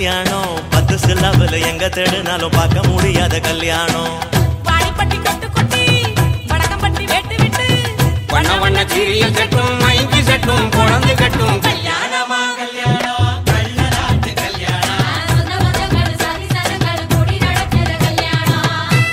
கல்யாணம் பத்து சில்லாவில் எங்க தேடினாலும் பார்க்க முடியாத கல்யாணம் வாழைப்பட்டி கட்டு கொட்டி வடக்கம்பட்டி வெட்டு விட்டு வண்ண வண்ண சீரியல் செட்டும் மைக்கு செட்டும் குழந்தை கட்டும் கல்யாணமா கல்யாணம் கள்ள நாட்டு கல்யாணம் சொந்த பந்தங்கள் சாதி சனங்கள் கூடி நடக்கிற கல்யாணம்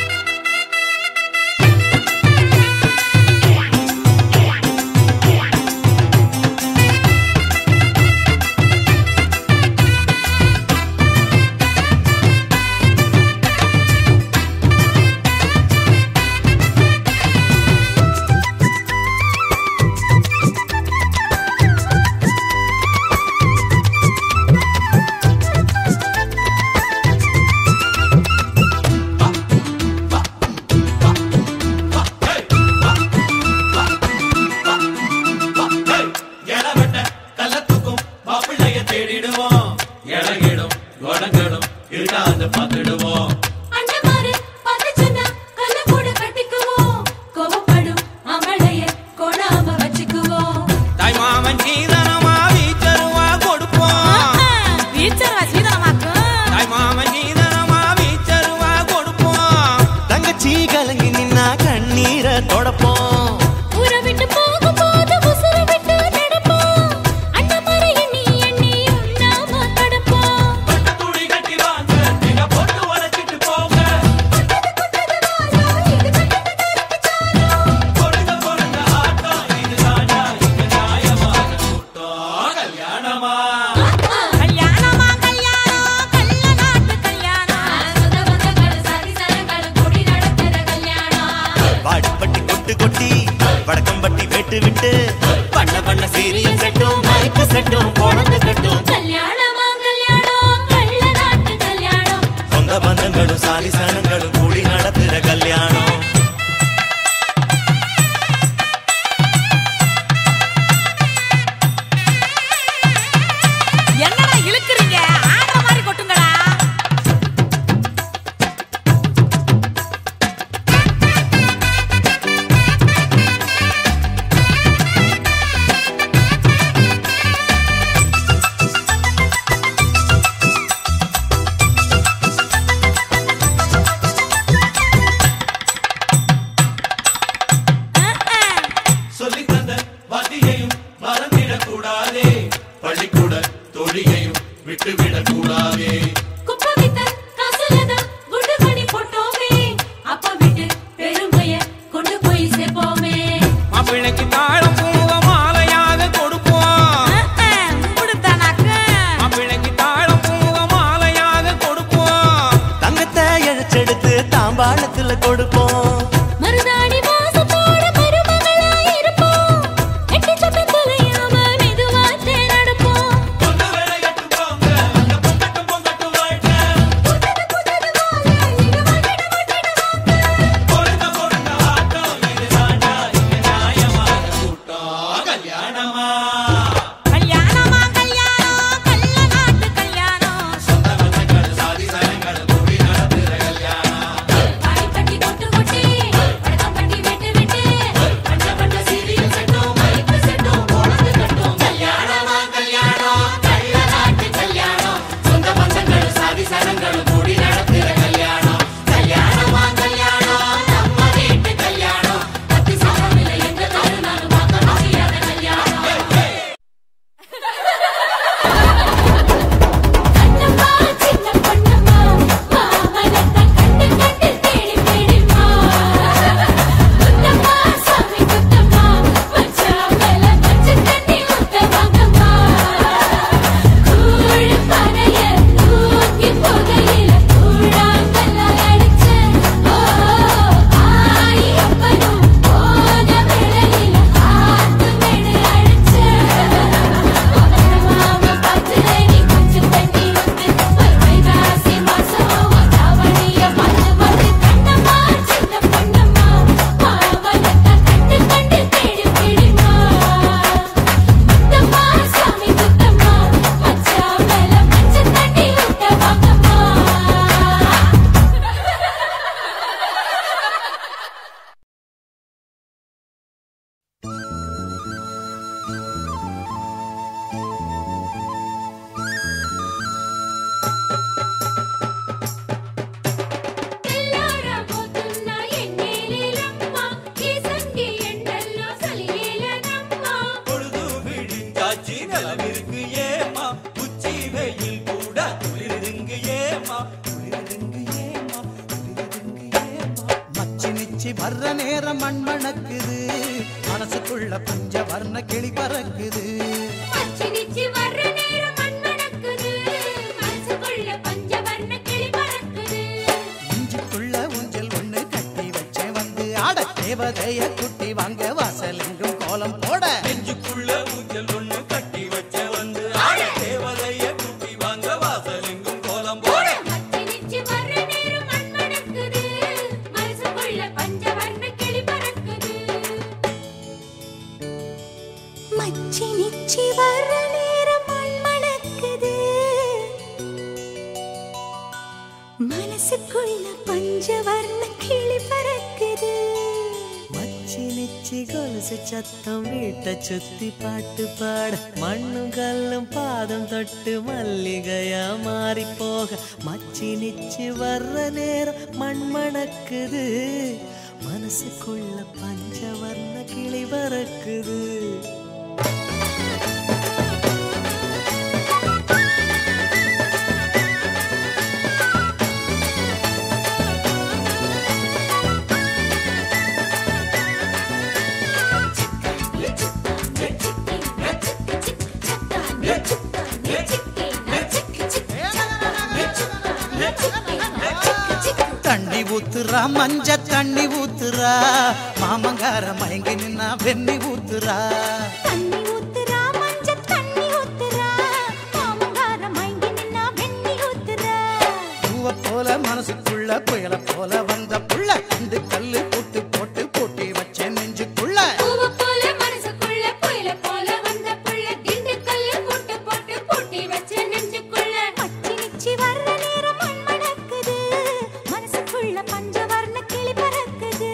இளவட்ட கள்ளத்துக்கும் மாப்பிள்ளைய தேடிடுவோம் இளகிடும் கோடங்களும் இருக்காது பார்த்துடுவோம் அண்ணமாரு பார்த்து சொன்னா கல்ல கூட கட்டிக்குவோம் கோவப்படும் அமளைய கொடாம வச்சுக்குவோம் தாய் மாமன் சீதனமா வீச்சருவா கொடுப்போம் வீச்சர் சீதனமாக்கும் தாய் மாமன் சீதனமா வீச்சருவா கொடுப்போம் தங்கச்சி கலங்கி நின்னா கண்ணீரை தொடப்போம் ஊரை விட்டு போகும்போது உசுர விட்டு நடப்போம் அண்ணமாரு எண்ணி எண்ணி உண்ணாம கடப்போம் பட்டு துணி கட்டி வாங்க நீங்க போட்டு உழைச்சிட்டு போங்க கொடுங்க கொடுங்க ஆட்டம் இது தாண்டா இங்க நியாயமான கூட்டம் கல்யாணமா கல்யாணமா கல்யாணம் கள்ள நாட்டு கல்யாணம் சொந்த பந்தங்கள் சாதி சனங்கள் கூடி நடக்கிற கல்யாணம் வாடிப்பட்டி கொட்டு கொட்டி வடக்கம்பட்டி வெட்டு விட்டு பண்ண பண்ண சீரியல் செட்டும் மைக்கு செட்டும் குழந்தை கட்டும் கல்யாணமா கல்யாணம் கள்ள நாட்டு கல்யாணம் சொந்த பந்தங்களும் சாதி சனங்களும் கூடி நடத்துற கல்யாணம் என்னடா இழுக்குறீங்க ஆடுற மாதிரி கொட்டுங்கடா சொல்லி தந்த வாத்தியையும் மறந்திடக் கூடாதே பள்ளிக்கூட தொழிலையும் விட்டுவிடக் கூடாதே குப்பை வித்த காசுலதான் குண்டு மணி போட்டோமே அப்பா விட்டு பெருமைய கொண்டு போய் சேர்ப்போமே மாப்பிள்ளைக்கு தாழம் பூவ மாலையாக கொடுப்போம் உடுத்தானாக்கு மாப்பிள்ளைக்கு தாழம் பூவ மாலையாக கொடுப்போம் தங்கத்தை இழைச்செடுத்து தாம்பாளத்துல கொடுப்போம் மருதாணி வாசத்தோட மருமகளா இருப்போம் எட்டி சத்தம் தொலையாம மெதுவாத்தே நடப்போம் பொண்ணு விளையாட்டு போங்க அங்க பொங்கட்டும் பொங்கட்டும் வாழ்க்கை பொருந்த பொருந்த ஆட்டம் இது தாண்டா இங்க நியாயமான கூட்டம் கல்யாணமா கல்யாணமா கல்யாணம் கள்ள நாட்டு கல்யாணம் சொந்த பந்தங்கள் சாதி சனங்கள் கூடி நடத்துற கல்யாணம் வாடிப்பட்டி கொட்டு மனசுக்குள்ள பஞ்ச வர்ண கிளி பறக்குது மச்சி நிச்சி வர்ற நேரம் மண் மணக்குது மனசுக்குள்ள பஞ்சவர்ண கிளி பறக்குது இஞ்சிக்குள்ள ஊஞ்சல் ஒண்ணு கட்டி வச்சேன் வந்து ஆட தேவதைய குட்டி வாங்க வாசல் எங்கும் கோலம் போட நெஞ்சுக்குள்ள ஊஞ்சல் ஒண்ணு கட்டி வச்ச வந்து ஆட தேவதைய குட்டி வாங்க வாசல் எங்கும் கோலம் போட மச்சி நிச்சி வர்ற நேரம் மண் மணக்குது மனசுக்குள்ள பஞ்சவர்ண கிளி பறக்குது மச்சி நிச்சி வர்ற நேரம் மண் மணக்குது மனசுக்குள்ள பஞ்சவர்ண கிளி பறக்குது மச்சி நிச்சி கொலுசு சத்தம் வீட்டை சுத்தி பாட்டு பாட மண்ணும் கல்லும் பாதம் தொட்டு மல்லிகையா மாறி போக மச்சி நிச்சி வர்ற நேரம் மண் மணக்குது மனசுக்குள்ள பஞ்சவர்ண கிளி பறக்குது தண்ணி ஊத்துறா மஞ்ச தண்ணி ஊத்துறா மாமங்கார மயங்கி நின்னா வெண்ணி ஊத்துறா தண்ணி ஊத்துறா மஞ்ச தண்ணி ஊத்துறா மாமங்கார மயங்கி நின்னா வெண்ணி ஊத்துறா பூவ போல மனசுக்குள்ள புயல போல வந்த புள்ள ரெண்டு கல்லு போட்டு போட்டு போட்டி வச்சேன் நெஞ்சுக்குள்ள பூவ போல மனசுக்குள்ள புயல போல வந்த புள்ள திண்டுக்கல்ல போட்டு போட்டு பூட்டி வச்ச நெஞ்சுக்குள்ள பச்சை நிச்சி வர்ற நேரம் மண் மணக்குது மனசுக்குள்ள பஞ்சவர்ண கிளி பறக்குது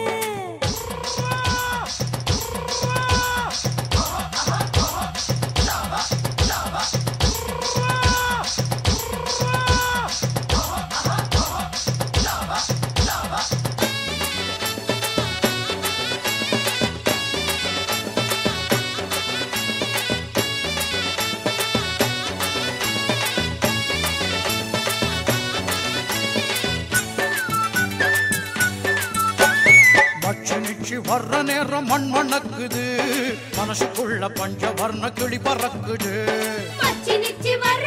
மச்சு நிச்சு வர்ற நேரம் மண் மணக்குது மனசுக்குள்ள பஞ்ச வர்ண கிளி பறக்குது பச்சை நிச்சி வர்ற